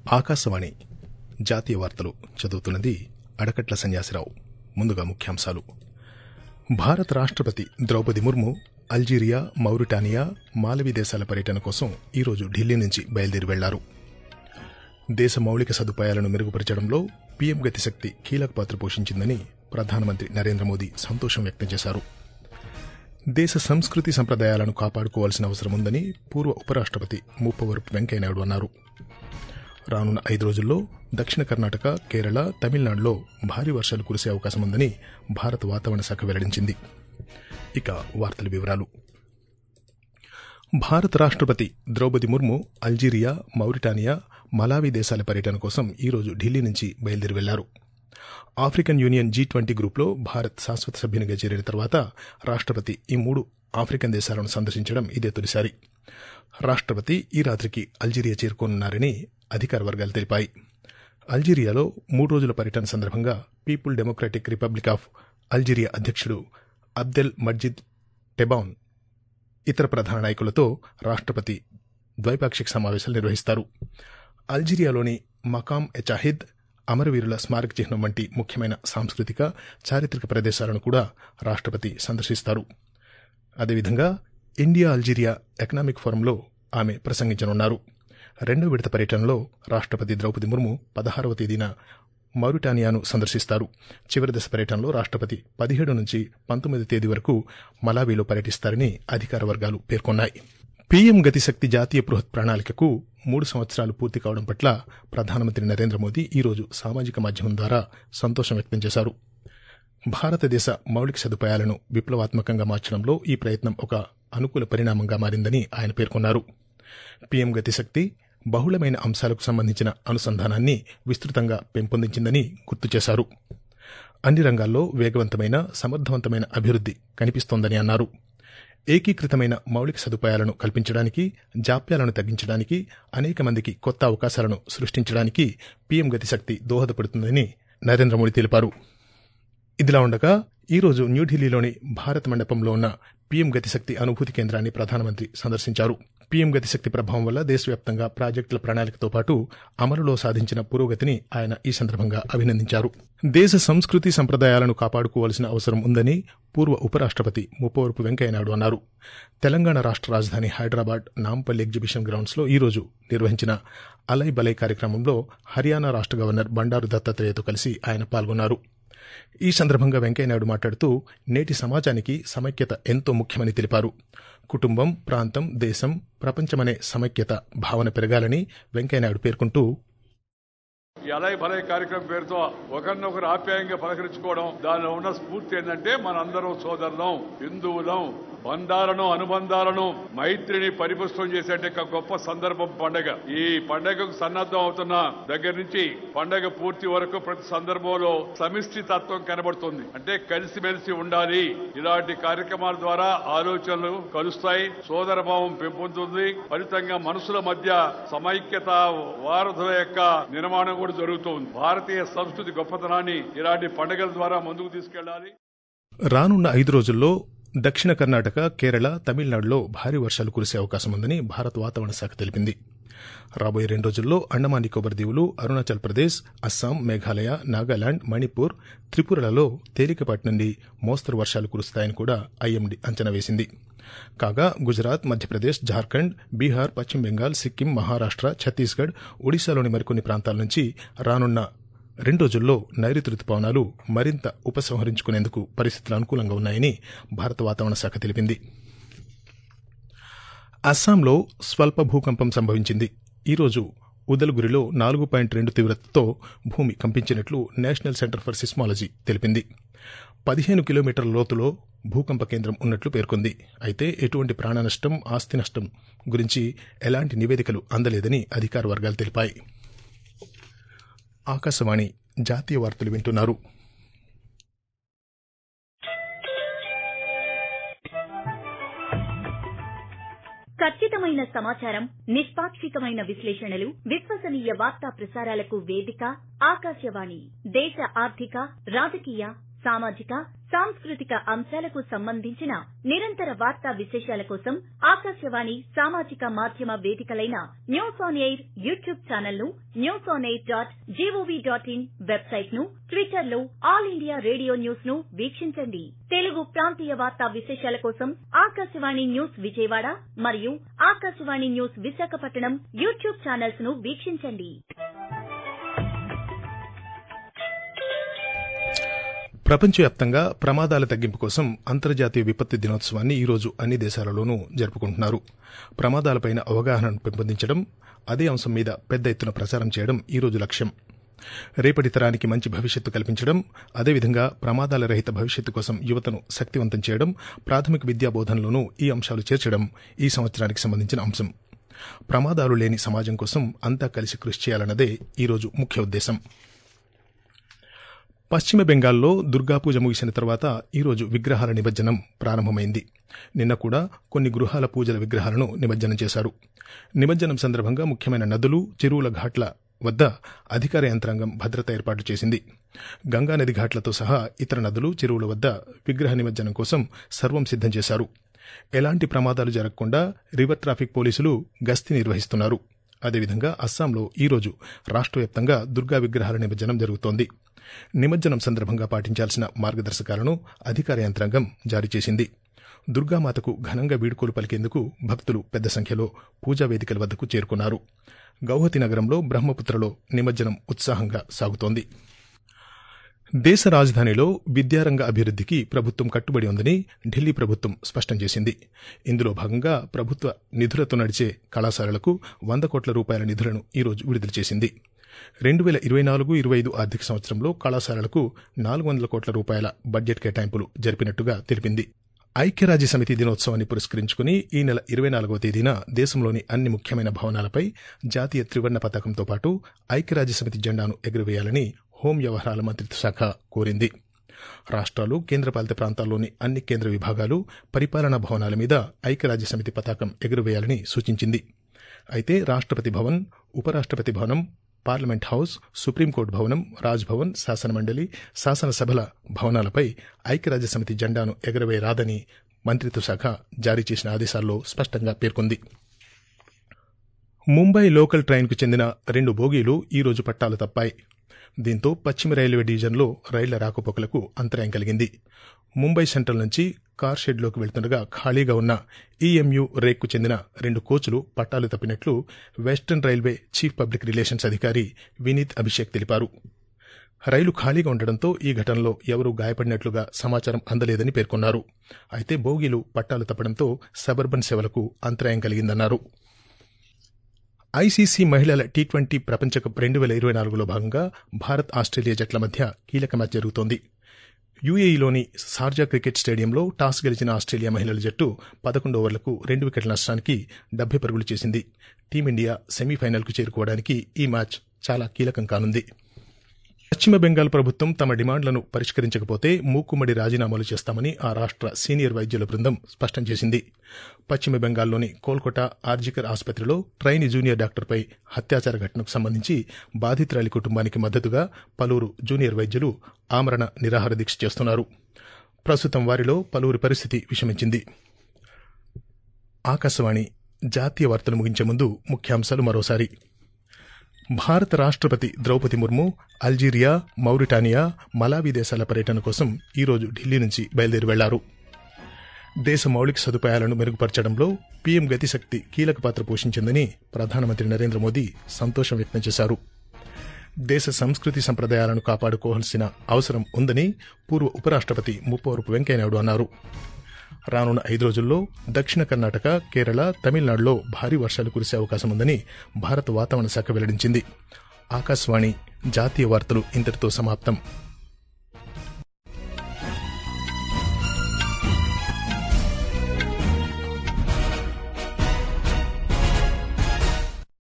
ఆకాశవాణి జాతీయ వార్తలు చదువుతున్నది అడకట్ల సన్యాసిరావు ముందుగా ముఖ్యాంశాలు భారత రాష్టపతి Draupadi Murmu Algeria Mauritania Malawi దేశాల పర్యటన కోసం ఈరోజు ఢిల్లీ నుంచి బయలుదేరి వెళ్లారు దేశ మౌలిక సదుపాయాలను మెరుగుపరచడంలో పీఎం గతిశక్తి కీలక పాత్ర పోషించిందని ప్రధానమంత్రి నరేంద్ర మోదీ సంతోషం వ్యక్తం చేశారు దేశ సంస్కృతి సంప్రదాయాలను కాపాడుకోవాల్సిన అవసరం ఉందని పూర్వ ఉపరాష్టపతి ముప్పవరపు వెంకయ్యనాయుడు అన్నారు రానున్న ఐదు రోజుల్లో దక్షిణ కర్ణాటక కేరళ తమిళనాడులో భారీ వర్షాలు కురిసే అవకాశం ఉందని భారత వాతావరణ శాఖ వెల్లడించింది ఇక వార్తల వివరాలు భారత రాష్టపతి Draupadi Murmu Algeria Mauritania Malawi దేశాల పర్యటన కోసం ఈరోజు ఢిల్లీ నుంచి బయలుదేరి వెళ్లారు ఆఫ్రికన్ యూనియన్ జీ ట్వంటీ గ్రూప్లో భారత్ శాశ్వత సభ్యునిగా చేరిన తర్వాత రాష్టపతి ఈ మూడు ఆఫ్రికన్ దేశాలను సందర్శించడం ఇదే తొలిసారి రాష్టపతి ఈ రాత్రికి అల్జీరియా చేరుకోనున్నారని అధికార వర్గాలు తెలిపాయి అల్జీరియాలో మూడు రోజుల పర్యటన సందర్భంగా people democratic republic of Algeria అధ్యక్షుడు అబ్దెల్ మర్జిద్ టెబౌన్ ఇతర ప్రధాన నాయకులతో రాష్టపతి ద్వైపాక్షిక సమావేశాలు నిర్వహిస్తారు అల్జీరియాలోని మకాం ఎచాహిద్ అమరవీరుల స్మారక చిహ్నం వంటి ముఖ్యమైన సాంస్కృతిక చారిత్రక ప్రదేశాలను కూడా రాష్టపతి సందర్శిస్తారు అదేవిధంగా ఇండియా అల్జీరియా ఎకనామిక్ ఫోరంలో ఆమె ప్రసంగించనున్నారు రెండో విడత పర్యటనలో రాష్టపతి ద్రౌపది ముర్ము పదహారవ తేదీన మౌరిటానియాను సందర్శిస్తారు చివరి దశ పర్యటనలో రాష్టపతి పదిహేడు నుంచి పంతొమ్మిది తేదీ వరకు మలావీలో పర్యటిస్తారని అధికార వర్గాలు పేర్కొన్నాయి పీఎం గతిశక్తి జాతీయ బృహత్ ప్రణాళికకు మూడు సంవత్సరాలు పూర్తి కావడం పట్ల ప్రధానమంత్రి నరేంద్ర మోదీ ఈరోజు సామాజిక మాధ్యమం ద్వారా సంతోషం వ్యక్తం చేశారు భారతదేశ మౌలిక సదుపాయాలను విప్లవాత్మకంగా మార్చడంలో ఈ ప్రయత్నం ఒక అనుకూల పరిణామంగా మారిందని ఆయన పేర్కొన్నారు పీఎం గతిశక్తి బహుళమైన అంశాలకు సంబంధించిన అనుసంధానాన్ని విస్తృతంగా పెంపొందించిందని గుర్తు చేశారు అన్ని రంగాల్లో వేగవంతమైన సమర్థవంతమైన అభివృద్ది కనిపిస్తోందని అన్నారు ఏకీకృతమైన మౌలిక సదుపాయాలను కల్పించడానికి జాప్యాలను తగ్గించడానికి అనేక మందికి కొత్త అవకాశాలను సృష్టించడానికి పీఎం గతిశక్తి దోహదపడుతుందని నరేంద్ర మోదీ తెలిపారు ఇదిలా ఉండగా ఈరోజు న్యూఢిల్లీలోని భారత మండపంలో ఉన్న పీఎం గతిశక్తి అనుభూతి కేంద్రాన్ని ప్రధానమంత్రి సందర్శించారు పీఎం గతిశక్తి ప్రభావం వల్ల దేశవ్యాప్తంగా ప్రాజెక్టుల ప్రణాళికతో పాటు అమలులో సాధించిన పురోగతిని ఆయన ఈ సందర్భంగా అభినందించారు దేశ సంస్కృతి సంప్రదాయాలను కాపాడుకోవాల్సిన అవసరం ఉందని పూర్వ ఉపరాష్టపతి ముప్పవరపు వెంకయ్యనాయుడు అన్నారు తెలంగాణ రాష్ట రాజధాని హైదరాబాద్ నాంపల్లి ఎగ్జిబిషన్ గ్రౌండ్స్ లో ఈరోజు నిర్వహించిన అలై బలై కార్యక్రమంలో హర్యానా రాష్ట గవర్నర్ బండారు దత్తాత్రేయతో కలిసి ఆయన పాల్గొన్నారు ఈ సందర్భంగా వెంకయ్యనాయుడు మాట్లాడుతూ నేటి సమాజానికి సమైక్యత ఎంతో ముఖ్యమని తెలిపారు కుటుంబం ప్రాంతం దేశం ప్రపంచమనే సమైక్యత భావన పెరగాలని వెంకయ్యనాయుడు పేర్కొంటూ ఈ అలై భలై కార్యక్రమం పేరుతో ఒకరినొకరు ఆప్యాయంగా పలకరించుకోవడం దానిలో ఉన్న స్ఫూర్తి ఏంటంటే మనందరం సోదరులం హిందువులం బంధాలను అనుబంధాలను మైత్రిని పరిపుష్టం చేసే ఒక గొప్ప సందర్భం పండగ ఈ పండగకు సన్నద్దం అవుతున్న దగ్గర నుంచి పండగ పూర్తి వరకు ప్రతి సందర్భంలో సమిష్టి తత్వం కనబడుతుంది అంటే కలిసిమెలిసి ఉండాలి ఇలాంటి కార్యక్రమాల ద్వారా ఆలోచనలు కలుస్తాయి సోదర భావం పెంపొందుతుంది ఫలితంగా మనుషుల మధ్య సమైక్యత వారధుల యొక్క నిర్మాణం కూడా జరుగుతుంది భారతీయ సంస్కృతి గొప్పతనాన్ని ఇలాంటి పండుగల ద్వారా ముందుకు తీసుకెళ్లాలి రానున్న ఐదు రోజుల్లో దక్షిణ కర్ణాటక కేరళ తమిళనాడులో భారీ వర్షాలు కురిసే అవకాశం ఉందని భారత వాతావరణ శాఖ తెలిపింది రాబోయే రెండు రోజుల్లో అండమాన్ నికోబార్ దీవులు అరుణాచల్ ప్రదేశ్ అస్సాం మేఘాలయ నాగాలాండ్ మణిపూర్ త్రిపురలలో తేలికపాటి నుండి మోస్తరు వర్షాలు కురుస్తాయని కూడా ఐఎండీ అంచనా వేసింది కాగా గుజరాత్ మధ్యప్రదేశ్ జార్ఖండ్ బీహార్ పశ్చిమ బెంగాల్ సిక్కిం మహారాష్ట ఛత్తీస్గఢ్ ఒడిశాలోని మరికొన్ని ప్రాంతాల నుంచి రానున్న రెండు రోజుల్లో నైరుతి రుతుపవనాలు మరింత ఉపసంహరించుకునేందుకు పరిస్థితులు అనుకూలంగా ఉన్నాయని భారత వాతావరణ శాఖ తెలిపింది అస్సాంలో స్వల్ప భూకంపం సంభవించింది ఈరోజు ఉదల్గురిలో నాలుగు పాయింట్ రెండు తీవ్రతతో భూమి కంపించినట్లు నేషనల్ సెంటర్ ఫర్ సిస్మాలజీ తెలిపింది పదిహేను కిలోమీటర్ల లోతులో భూకంప కేంద్రం ఉన్నట్లు పేర్కొంది అయితే ఎటువంటి ప్రాణ నష్టం ఆస్తి నష్టం గురించి ఎలాంటి నివేదికలు అందలేదని అధికార వర్గాలు తెలిపాయి ఆకాశవాణి జాతీయ వార్తలు వింటున్నారు ఖచ్చితమైన సమాచారం నిష్పాక్షికమైన విశ్లేషణలు విశ్వసనీయ వార్తా ప్రసారాలకు వేదిక ఆకాశవాణి దేశ ఆర్థిక రాజకీయ సామాజిక సాంస్కృతిక అంశాలకు సంబంధించిన నిరంతర వార్తా విశేషాల కోసం ఆకాశవాణి సామాజిక మాధ్యమ వేదికలైన news on air YouTube channel ను news on air dot GOV dot in website ను ట్విట్టర్ లో ఆల్ ఇండియా రేడియో న్యూస్ ను వీక్షించండి తెలుగు ప్రాంతీయ వార్తా విశేషాల కోసం ఆకాశవాణి న్యూస్ విజయవాడ మరియు Akashvani news Visakhapatnam YouTube channels ను వీక్షించండి ప్రపంచవ్యాప్తంగా ప్రమాదాల తగ్గింపు కోసం అంతర్జాతీయ విపత్తు దినోత్సవాన్ని ఈరోజు అన్ని దేశాలలోనూ జరుపుకుంటున్నారు ప్రమాదాలపైన అవగాహనను పెంపొందించడం అదే అంశం మీద పెద్ద ఎత్తున ప్రచారం చేయడం ఈ రోజు లక్ష్యం రేపటి తరానికి మంచి భవిష్యత్తు కల్పించడం అదేవిధంగా ప్రమాదాల రహిత భవిష్యత్తు కోసం యువతను శక్తివంతం చేయడం ప్రాథమిక విద్యా బోధనలోనూ ఈ అంశాలు చేర్చడం ఈ సంవత్సరానికి సంబంధించిన అంశం ప్రమాదాలు లేని సమాజం కోసం అంతా కలిసి కృషి చేయాలన్నదే ఈరోజు ముఖ్య ఉద్దేశం పశ్చిమ బెంగాల్లో దుర్గాపూజ ముగిసిన తర్వాత ఈరోజు విగ్రహాల నిమజ్జనం ప్రారంభమైంది నిన్న కూడా కొన్ని గృహాల పూజల విగ్రహాలను నిమజ్జనం చేశారు నిమజ్జనం సందర్భంగా ముఖ్యమైన నదులు చెరువుల ఘాట్ల వద్ద అధికార యంత్రాంగం భద్రత ఏర్పాటు చేసింది గంగానది ఘాట్లతో సహా ఇతర నదులు చెరువుల వద్ద విగ్రహ నిమజ్జనం కోసం సర్వం సిద్దం చేశారు ఎలాంటి ప్రమాదాలు జరగకుండా రివర్ ట్రాఫిక్ పోలీసులు గస్తీ నిర్వహిస్తున్నారు అదేవిధంగా అస్సాంలో ఈరోజు రాష్ట్ర వ్యాప్తంగా దుర్గా విగ్రహాల నిమజ్జనం జరుగుతోంది నిమజ్జనం సందర్భంగా పాటించాల్సిన మార్గదర్శకాలను అధికార యంత్రాంగం జారీ చేసింది దుర్గామాతకు ఘనంగా వీడుకోలు పలికేందుకు భక్తులు పెద్ద సంఖ్యలో పూజా వేదికల వద్దకు చేరుకున్నారు గౌహతి నగరంలో బ్రహ్మపుత్రలో నిమజ్జనం ఉత్సాహంగా సాగుతోంది దేశ రాజధానిలో విద్యారంగ అభివృద్ధికి ప్రభుత్వం కట్టుబడి ఉందని ఢిల్లీ ప్రభుత్వం స్పష్టం చేసింది ఇందులో భాగంగా ప్రభుత్వ నిధులతో నడిచే కళాశాలలకు వంద కోట్ల రూపాయల నిధులను ఈరోజు విడుదల చేసింది రెండు వేల ఇరవై నాలుగు ఇరవై ఐదు ఆర్థిక సంవత్సరంలో కళాశాలలకు నాలుగు వందల కోట్ల రూపాయల బడ్జెట్ కేటాయింపులు జరిపినట్టుగా తెలిపింది ఐక్యరాజ్య సమితి దినోత్సవాన్ని పురస్కరించుకుని ఈ నెల ఇరవై నాలుగవ తేదీన దేశంలోని అన్ని ముఖ్యమైన భవనాలపై జాతీయ త్రివర్ణ పతాకంతో పాటు ఐక్యరాజ్య సమితి జెండాను ఎగురవేయాలని హోం వ్యవహారాల మంత్రిత్వ శాఖ కోరింది రాష్ట్రాలు కేంద్రపాలిత ప్రాంతాల్లోని అన్ని కేంద్ర విభాగాలు పరిపాలనా భవనాల మీద ఐక్యరాజ్య సమితి పతాకం ఎగురవేయాలని సూచించింది అయితే రాష్ట్రపతి భవన్ ఉపరాష్ట్రపతి భవనం పార్లమెంట్ హౌస్ సుప్రీంకోర్టు భవనం రాజ్భవన్ శాసనమండలి శాసనసభల భవనాలపై ఐక్యరాజ్య సమితి జెండాను ఎగరవేయరాదని మంత్రిత్వ శాఖ జారీ చేసిన ఆదేశాల్లో స్పష్టంగా పేర్కొంది ముంబై లోకల్ ట్రైన్కు చెందిన రెండు బోగీలు ఈ రోజు పట్టాలు తప్పాయి దీంతో పశ్చిమ రైల్వే డివిజన్లో రైళ్ల రాకపోకలకు అంతరాయం కలిగింది ముంబై సెంట్రల్ నుంచి కార్ షెడ్లోకి వెళ్తుండగా ఖాళీగా ఉన్న ఈఎంయు రేక్కు చెందిన రెండు కోచ్లు పట్టాలు తప్పినట్లు western railway chief public relations అధికారి వినీత్ అభిషేక్ తెలిపారు రైలు ఖాళీగా ఉండడంతో ఈ ఘటనలో ఎవరూ గాయపడినట్లుగా సమాచారం అందలేదని పేర్కొన్నారు అయితే బోగీలు పట్టాలు తప్పడంతో సబర్బన్ సేవలకు అంతరాయం కలిగిందన్నారు ఐసీసీ మహిళల టీ ట్వంటీ ప్రపంచ కప్ రెండు వేల ఇరవై నాలుగులో భాగంగా భారత్ ఆస్ట్రేలియా జట్ల మధ్య కీలక మ్యాచ్ జరుగుతోంది యూఏఈలోని సార్జా క్రికెట్ స్టేడియంలో టాస్ గెలిచిన ఆస్ట్రేలియా మహిళల జట్టు పదకొండు ఓవర్లకు రెండు వికెట్ల నష్టానికి డెబ్బై పరుగులు చేసింది టీమిండియా సెమీఫైనల్కు చేరుకోవడానికి ఈ మ్యాచ్ చాలా కీలకం కానుంది పశ్చిమ బెంగాల్ ప్రభుత్వం తమ డిమాండ్లను పరిష్కరించకపోతే మూకుమ్మడి రాజీనామాలు చేస్తామని ఆ రాష్ట్ర సీనియర్ వైద్యుల బృందం స్పష్టం చేసింది పశ్చిమ బెంగాల్లోని కోల్కతా ఆర్జికర్ ఆసుపత్రిలో ట్రైనీ జూనియర్ డాక్టర్పై హత్యాచార ఘటనకు సంబంధించి బాధితురాలి కుటుంబానికి మద్దతుగా పలువురు జూనియర్ వైద్యులు ఆమరణ నిరాహార దీక్ష చేస్తున్నారు ప్రస్తుతం వారిలో పలువురి పరిస్థితి విషమించింది ఆకాశవాణి జాతీయ వార్తలు ముగించే ముందు ముఖ్యాంశాలు మరోసారి భారత రాష్ట్రపతి Draupadi Murmu Algeria Mauritania Malawi దేశాల పర్యటన కోసం ఈరోజు ఢిల్లీ నుంచి బయలుదేరి వెళ్లారు దేశ మౌలిక సదుపాయాలను మెరుగుపరచడంలో పీఎం గతిశక్తి కీలక పాత్ర పోషించిందని ప్రధానమంత్రి నరేంద్ర మోదీ సంతోషం వ్యక్తం చేశారు దేశ సంస్కృతి సంప్రదాయాలను కాపాడుకోవాల్సిన అవసరం ఉందని పూర్వ ఉపరాష్ట్రపతి ముప్పవరపు వెంకయ్యనాయుడు అన్నారు రానున్న ఐదు రోజుల్లో దక్షిణ కర్ణాటక కేరళ తమిళనాడులో భారీ వర్షాలు కురిసే అవకాశం ఉందని భారత వాతావరణ శాఖ వెల్లడించింది ఆకాశవాణి జాతీయ వార్తలు ఇంతటితో సమాప్తం